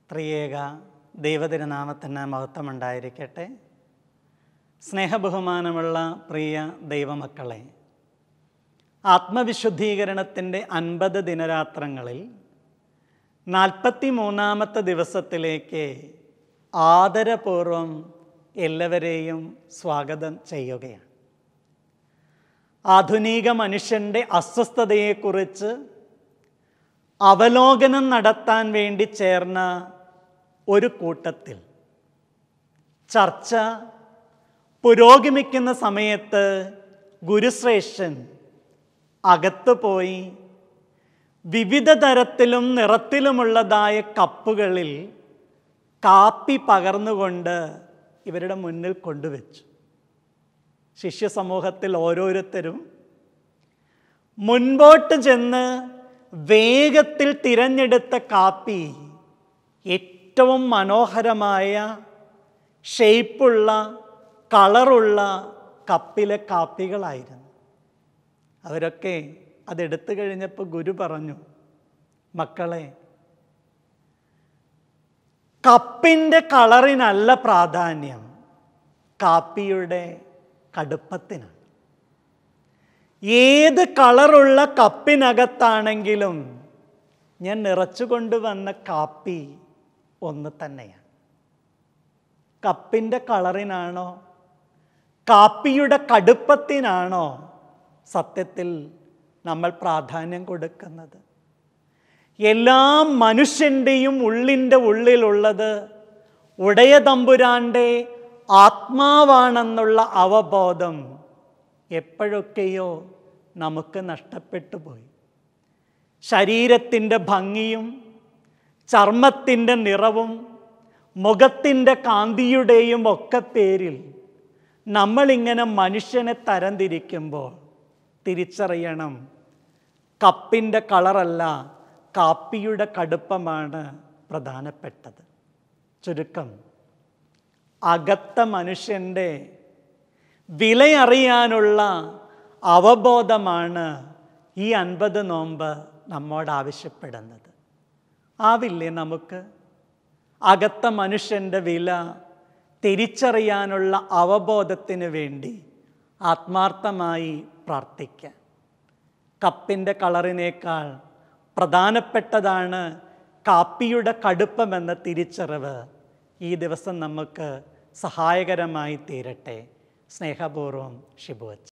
ത്രിയേക ദൈവതിരുനാമത്തിന് മഹത്വമുണ്ടായിരിക്കട്ടെ സ്നേഹബഹുമാനമുള്ള പ്രിയ ദൈവമക്കളെ ആത്മവിശുദ്ധീകരണത്തിൻ്റെ അൻപത് ദിനരാത്രങ്ങളിൽ നാൽപ്പത്തി മൂന്നാമത്തെ ദിവസത്തിലേക്ക് ആദരപൂർവം എല്ലാവരെയും സ്വാഗതം ചെയ്യുകയാണ് ആധുനിക മനുഷ്യൻ്റെ അസ്വസ്ഥതയെക്കുറിച്ച് അവലോകനം നടത്താൻ വേണ്ടി ചേർന്ന ഒരു കൂട്ടത്തിൽ ചർച്ച പുരോഗമിക്കുന്ന സമയത്ത് ഗുരുശ്രേഷ്ഠൻ അകത്തു പോയി വിവിധ തരത്തിലും നിറത്തിലുമുള്ളതായ കപ്പുകളിൽ കാപ്പി പകർന്നുകൊണ്ട് ഇവരുടെ മുന്നിൽ കൊണ്ടുവച്ചു ശിഷ്യ സമൂഹത്തിൽ ഓരോരുത്തരും മുൻപോട്ട് ചെന്ന് വേഗത്തിൽ തിരഞ്ഞെടുത്ത കാപ്പി ഏറ്റവും മനോഹരമായ ഷേപ്പുള്ള കളറുള്ള കപ്പിലെ കാപ്പികളായിരുന്നു അവരൊക്കെ അതെടുത്തു കഴിഞ്ഞപ്പോൾ ഗുരു പറഞ്ഞു മക്കളെ കപ്പിൻ്റെ കളറിനല്ല പ്രാധാന്യം കാപ്പിയുടെ കടുപ്പത്തിനാണ് ഏത് കളറുള്ള കപ്പിനകത്താണെങ്കിലും ഞാൻ നിറച്ചു കൊണ്ടുവന്ന കാപ്പി ഒന്ന് തന്നെയാണ് കപ്പിൻ്റെ കളറിനാണോ കാപ്പിയുടെ കടുപ്പത്തിനാണോ സത്യത്തിൽ നമ്മൾ പ്രാധാന്യം കൊടുക്കുന്നത് എല്ലാ മനുഷ്യൻ്റെയും ഉള്ളിൻ്റെ ഉള്ളിലുള്ളത് ഉടയ തമ്പുരാൻ്റെ ആത്മാവാണെന്നുള്ള അവബോധം എപ്പോഴൊക്കെയോ നമുക്ക് നഷ്ടപ്പെട്ടു പോയി ശരീരത്തിൻ്റെ ഭംഗിയും ചർമ്മത്തിൻ്റെ നിറവും മുഖത്തിൻ്റെ കാന്തിയുടെയും ഒക്കെ പേരിൽ നമ്മളിങ്ങനെ മനുഷ്യനെ തരംതിരിക്കുമ്പോൾ തിരിച്ചറിയണം കപ്പിൻ്റെ കളറല്ല കാപ്പിയുടെ കടുപ്പമാണ് പ്രധാനപ്പെട്ടത് ചുരുക്കം അകത്ത മനുഷ്യൻ്റെ വിലയറിയാനുള്ള അവബോധമാണ് ഈ അൻപത് നോമ്പ് നമ്മോട് ആവശ്യപ്പെടുന്നത് ആവില്ലേ നമുക്ക് അകത്ത മനുഷ്യൻ്റെ വില തിരിച്ചറിയാനുള്ള അവബോധത്തിന് വേണ്ടി ആത്മാർത്ഥമായി പ്രാർത്ഥിക്കാൻ കപ്പിൻ്റെ കളറിനേക്കാൾ പ്രധാനപ്പെട്ടതാണ് കാപ്പിയുടെ കടുപ്പമെന്ന തിരിച്ചറിവ് ഈ ദിവസം നമുക്ക് സഹായകരമായി തീരട്ടെ സ്നേഹപൂർവ്വം ഷിബുവച്ച്